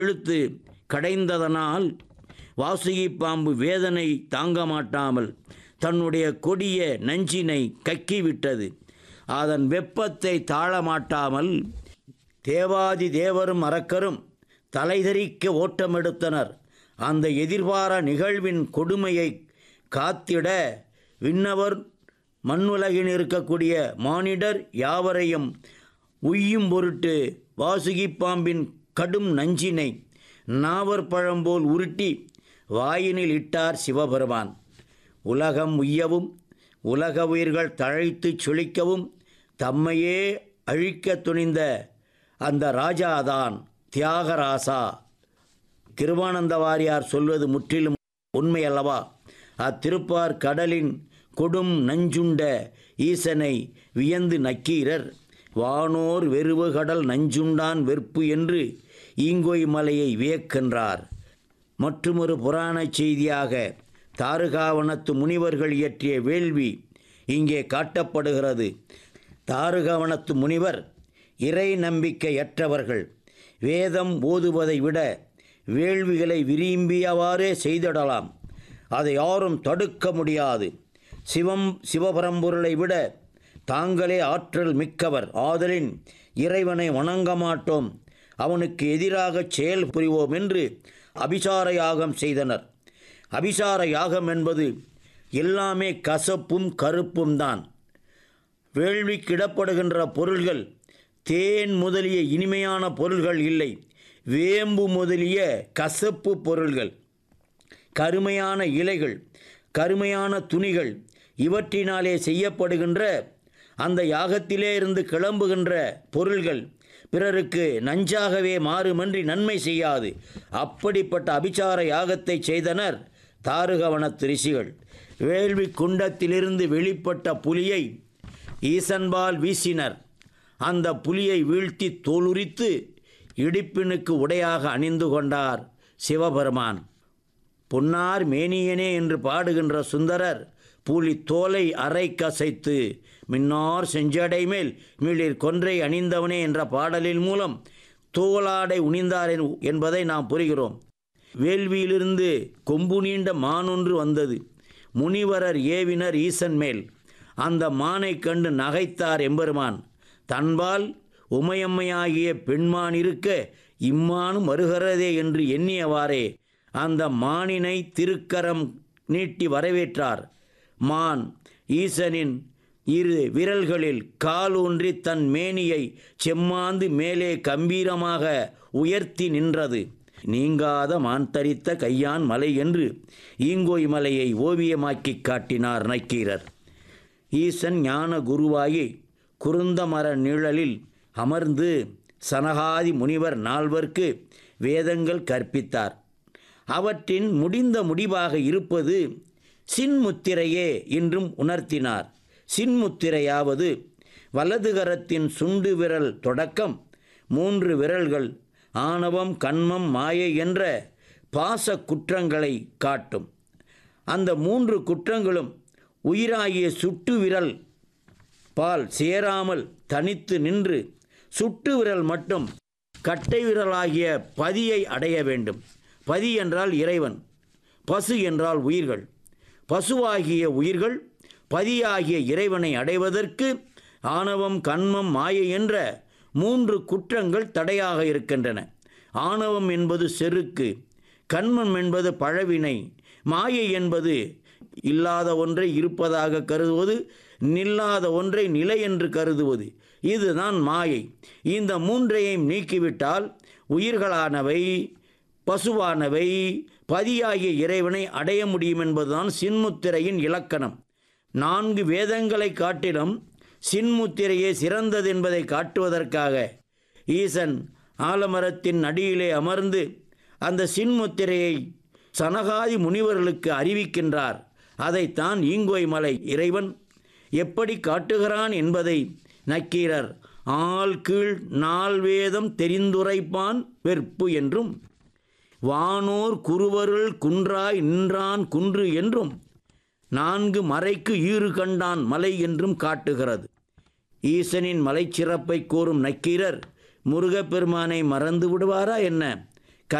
இழுத்து கடைந்ததனால் வாசுகி பாம்பு வேதனை தாங்க மாட்டாமல் தன்னுடைய கொடிய நஞ்சினை கக்கிவிட்டது அதன் வெப்பத்தை தாழமாட்டாமல் தேவாதி தேவரும் அரக்கரும் தலைதெறிக்க ஓட்டமெடுத்தனர் அந்த எதிர்பாரா நிகழ்வின் கொடுமையை காத்திட விண்ணவர் மண்ணுலகில் இருக்கக்கூடிய மானிடர் யாவரையும் உய்யும் பொருட்டு வாசுகி பாம்பின் கடும் நஞ்சினை நாவர் பழம்போல் உருட்டி வாயினில் இட்டார் சிவபெருமான் உலகம் உய்யவும் உலக உயிர்கள் தழைத்துச் செழிக்கவும் தம்மையே அழிக்க துணிந்த அந்த ராஜாதான் தியாகராசா கிருபானந்த வாரியார் சொல்வது முற்றிலும் உண்மை அல்லவா அத்திருப்பார் கடலின் கொடும் நஞ்சுண்ட ஈசனை வியந்து நக்கீரர் வானோர் வெறுவு கடல் நஞ்சுண்டான் வெறுப்பு என்று ஈங்கோய் மலையை வியக்கின்றார் மற்றுமொரு புராணச் செய்தியாக தாருகாவனத்து முனிவர்கள் இயற்றிய வேள்வி இங்கே காட்டப்படுகிறது தாருகாவனத்து முனிவர் இறை நம்பிக்கையற்றவர்கள் வேதம் ஓதுவதை விட வேள்விகளை விரும்பியவாறே செய்திடலாம் அதை யாரும் தடுக்க முடியாது சிவம் சிவபரம்பொருளை விட தாங்களே ஆற்றல் மிக்கவர் ஆதலின் இறைவனை வணங்க மாட்டோம் அவனுக்கு எதிராக செயல் புரிவோம் என்று அபிசார யாகம் செய்தனர் அபிசார யாகம் என்பது எல்லாமே கசப்பும் கருப்பும் தான் வேள்விக்கிடப்படுகின்ற பொருள்கள் தேன் முதலிய இனிமையான பொருள்கள் இல்லை வேம்பு முதலிய கசப்பு பொருள்கள் கருமையான இலைகள் கருமையான துணிகள் இவற்றினாலே செய்யப்படுகின்ற அந்த யாகத்திலே இருந்து கிளம்புகின்ற பொருள்கள் பிறருக்கு நஞ்சாகவே மாறுமன்றி நன்மை செய்யாது அப்படிப்பட்ட அபிச்சார யாகத்தை செய்தனர் தாருகவனத்து ரிஷிகள் வேள்வி குண்டத்திலிருந்து வெளிப்பட்ட புலியை ஈசன்பால் வீசினர் அந்த புலியை வீழ்த்தி தோலுரித்து இடிப்பினுக்கு உடையாக அணிந்து கொண்டார் சிவபெருமான் பொன்னார் மேனியனே என்று பாடுகின்ற சுந்தரர் புலி தோலை அரை கசைத்து மின்னார் செஞ்சடை மேல் மிளிர் கொன்றை அணிந்தவனே என்ற பாடலின் மூலம் தோலாடை உணிந்தார் என்- என்பதை நாம் புரிகிறோம் வேள்வியிலிருந்து கொம்பு நீண்ட மானொன்று வந்தது முனிவரர் ஏவினர் ஈசன் மேல் அந்த மானைக் கண்டு நகைத்தார் எம்பெருமான் தன்பால் உமையம்மையாகிய பெண்மான் இருக்க இம்மானும் வருகிறதே என்று எண்ணியவாறே அந்த மானினை திருக்கரம் நீட்டி வரவேற்றார் மான் ஈசனின் இரு விரல்களில் காலூன்றி தன் மேனியை செம்மாந்து மேலே கம்பீரமாக உயர்த்தி நின்றது நீங்காத மான் தரித்த கையான் மலை என்று ஈங்கோய் மலையை ஓவியமாக்கிக் காட்டினார் நக்கீரர் ஈசன் ஞான குருவாகி குருந்தமர நிழலில் அமர்ந்து சனகாதி முனிவர் நால்வர்க்கு வேதங்கள் கற்பித்தார் அவற்றின் முடிந்த முடிவாக இருப்பது சின்முத்திரையே என்றும் உணர்த்தினார் சின்முத்திரையாவது வலது கரத்தின் சுண்டு விரல் தொடக்கம் மூன்று விரல்கள் ஆணவம் கண்மம் மாயை என்ற பாச குற்றங்களை காட்டும் அந்த மூன்று குற்றங்களும் உயிராகிய சுட்டு விரல் பால் சேராமல் தனித்து நின்று சுட்டு விரல் மட்டும் கட்டை விரலாகிய பதியை அடைய வேண்டும் பதி என்றால் இறைவன் பசு என்றால் உயிர்கள் பசுவாகிய உயிர்கள் பதியாகிய இறைவனை அடைவதற்கு ஆணவம் கண்மம் மாயை என்ற மூன்று குற்றங்கள் தடையாக இருக்கின்றன ஆணவம் என்பது செருக்கு கண்மம் என்பது பழவினை மாயை என்பது இல்லாத ஒன்றை இருப்பதாக கருதுவது நில்லாத ஒன்றை நிலை என்று கருதுவது இதுதான் மாயை இந்த மூன்றையும் நீக்கிவிட்டால் உயிர்களானவை பசுவானவை பதியாகிய இறைவனை அடைய முடியும் என்பதுதான் சின்முத்திரையின் இலக்கணம் நான்கு வேதங்களை காட்டிலும் சின்முத்திரையே சிறந்தது என்பதை காட்டுவதற்காக ஈசன் ஆலமரத்தின் அடியிலே அமர்ந்து அந்த சின்முத்திரையை சனகாதி முனிவர்களுக்கு அறிவிக்கின்றார் அதைத்தான் ஈங்கோய் மலை இறைவன் எப்படி காட்டுகிறான் என்பதை நக்கீரர் ஆள் கீழ் நால் வேதம் தெரிந்துரைப்பான் வெற்பு என்றும் வானோர் குருவருள் குன்றாய் நின்றான் குன்று என்றும் நான்கு மறைக்கு ஈறு கண்டான் மலை என்றும் காட்டுகிறது ஈசனின் மலைச்சிறப்பை கூறும் நக்கீரர் முருகப்பெருமானை மறந்து விடுவாரா என்ன